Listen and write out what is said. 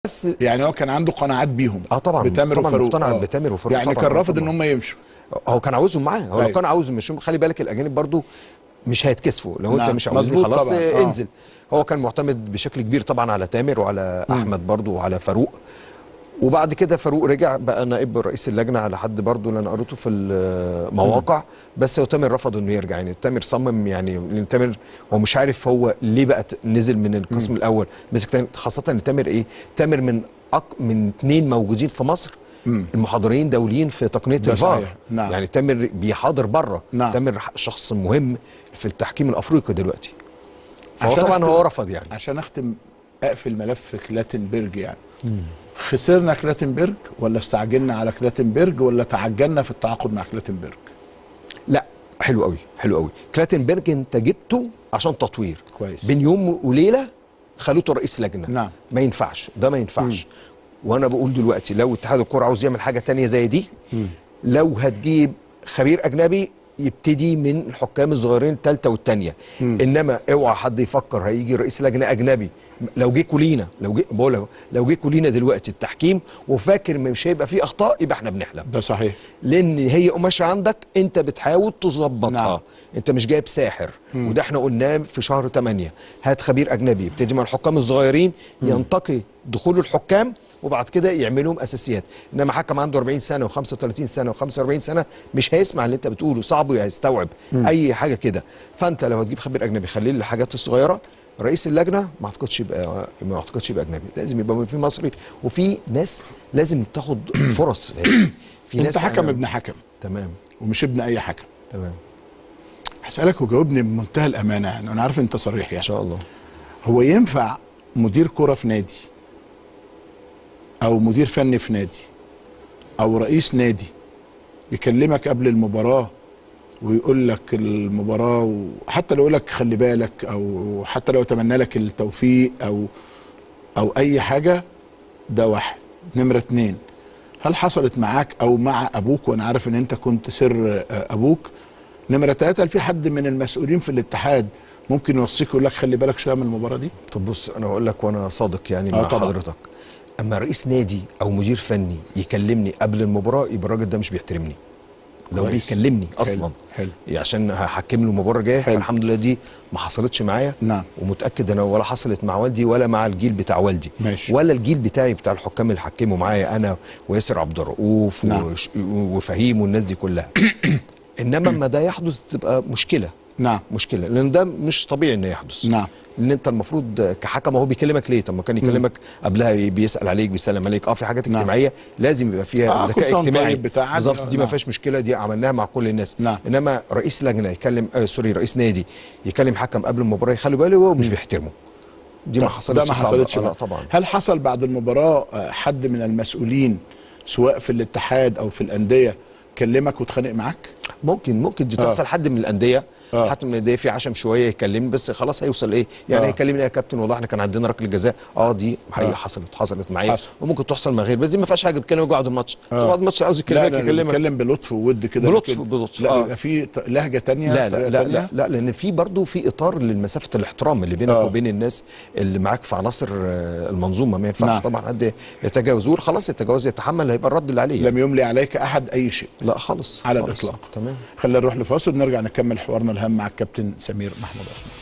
بس يعني هو كان عنده قناعات بيهم اه طبعا بتامر طبعا وفاروق مقتنع آه. بتامر وفاروق يعني طبعاً، كان آه رافض ان طبعاً. هم يمشوا هو كان عاوزهم معاه هو لو أيوة. كان عاوزهم مش خلي بالك الاجانب برضو مش هيتكسفوا لو انت نعم، مش عاوزني مظبوط خلاص طبعاً، آه. آه. انزل هو كان معتمد بشكل كبير طبعا على تامر وعلى احمد برضو وعلى فاروق وبعد كده فاروق رجع بقى نائب رئيس اللجنه على حد برضو اللي انا قريته في المواقع بس هو تامر رفض انه يرجع يعني تامر صمم يعني لان تامر هو مش عارف هو ليه بقى ت- نزل من القسم الاول مسك تاني خاصه ان تامر ايه تامر من أق... من اثنين موجودين في مصر المحاضرين دوليين في تقنيه ده الفار صحيح، نعم. يعني تامر بيحاضر بره نعم. تامر شخص مهم في التحكيم الافريقي دلوقتي فهو عشان طبعا أختم- هو رفض يعني عشان اختم اقفل ملف كلاتنبرج يعني خسرنا كلاتنبرج ولا استعجلنا على كلاتنبرج ولا تعجلنا في التعاقد مع كلاتنبرج لا حلو قوي حلو قوي كلاتنبرج انت جبته عشان تطوير كويس. بين يوم وليله خلوته رئيس لجنه نعم. ما ينفعش ده ما ينفعش وانا بقول دلوقتي لو اتحاد الكوره عاوز يعمل حاجه تانية زي دي لو هتجيب خبير اجنبي يبتدي من الحكام الصغيرين الثالثه والثانيه انما اوعى حد يفكر هيجي رئيس لجنه اجنبي لو جه كولينا لو جه بقول لك، لو جه كولينا دلوقتي التحكيم وفاكر مش هيبقى فيه اخطاء يبقى احنا بنحلم ده صحيح لان هي قماشه عندك انت بتحاول تظبطها نعم. نعم. انت مش جايب ساحر مم. وده احنا قلناه في شهر 8 هات خبير اجنبي يبتدي مع الحكام الصغيرين ينتقي دخول الحكام وبعد كده يعملهم اساسيات انما حكم عنده 40 سنه و35 سنه و45 سنه مش هيسمع اللي انت بتقوله صعب هيستوعب اي حاجه كده فانت لو هتجيب خبير اجنبي خليه الحاجات الصغيره رئيس اللجنه ما اعتقدش يبقى ما اعتقدش يبقى اجنبي لازم يبقى في مصري وفي ناس لازم تاخد فرص في انت ناس حكم أنا- ابن حكم تمام ومش ابن اي حكم تمام هسالك وجاوبني بمنتهى الامانه يعني انا عارف انت صريح ان يعني شاء الله هو ينفع مدير كرة في نادي او مدير فني في نادي او رئيس نادي يكلمك قبل المباراة ويقول لك المباراة وحتى لو يقول لك خلي بالك او حتى لو اتمنى لك التوفيق او او اي حاجة ده واحد نمرة اتنين هل حصلت معاك او مع ابوك وانا عارف ان انت كنت سر آه، ابوك نمرة ثلاثة هل في حد من المسؤولين في الاتحاد ممكن يوصيك يقول لك خلي بالك شوية من المباراة دي طب بص انا هقول لك وانا صادق يعني آه مع طبعا. حضرتك اما رئيس نادي او مدير فني يكلمني قبل المباراه يبقى الراجل ده مش بيحترمني لو كويس. بيكلمني حلو، اصلا حلو. عشان هحكم له المباراه الجايه حلو. فالحمد لله دي ما حصلتش معايا نعم. ومتاكد انا ولا حصلت مع والدي ولا مع الجيل بتاع والدي ماشي. ولا الجيل بتاعي بتاع الحكام اللي حكموا معايا انا وياسر عبد الرؤوف نعم. وش- وفهيم والناس دي كلها انما اما ده يحدث تبقى مشكله نعم مشكله لان ده مش طبيعي انه يحدث نعم. لان انت المفروض كحكم هو بيكلمك ليه طب ما كان يكلمك قبلها بيسال عليك بيسلم عليك اه في حاجات نعم. اجتماعيه لازم يبقى فيها آه، كل ذكاء سنة اجتماعي طيب بتاع- بالظبط دي ما نعم. فيهاش مشكله دي عملناها مع كل الناس نعم. انما رئيس لجنه يكلم آه سوري رئيس نادي يكلم حكم قبل المباراه يخلي باله هو مش بيحترمه دي ما حصلتش ده ما صعبة. حصلتش آه، لا بقى. طبعا هل حصل بعد المباراة آه، حد من المسؤولين سواء في الاتحاد او في الاندية كلمك واتخانق معاك ممكن ممكن دي تحصل حد من الانديه آه. حتى من الانديه في عشم شويه يكلمني بس خلاص هيوصل ايه يعني آه. هيكلمني يا كابتن والله احنا كان عندنا ركله جزاء اه دي حقيقه آه. حصلت حصلت معايا حصل. وممكن تحصل مع غير بس دي ما فيهاش حاجه بتكلمك بعد الماتش آه. بعد الماتش عاوز لا يكلمك لا يكلمك بيتكلم بلطف وود كده بلطف- لكن- بلطف، لا آه. بيبقى في ط- لهجة تانية لا لا طريقة لا, تانية؟ لا لا لان في برضه في اطار لمسافه الاحترام اللي بينك آه. وبين الناس اللي معاك في عناصر آه، المنظومه ما ينفعش نعم. طبعا حد يتجاوز ويقول خلاص يتجاوز يتحمل هيبقى الرد اللي عليه لم يملي عليك احد اي شيء لا خالص على خالص. الاطلاق تمام خلينا نروح لفاصل ونرجع نكمل حوارنا الهام مع الكابتن سمير محمود عثمان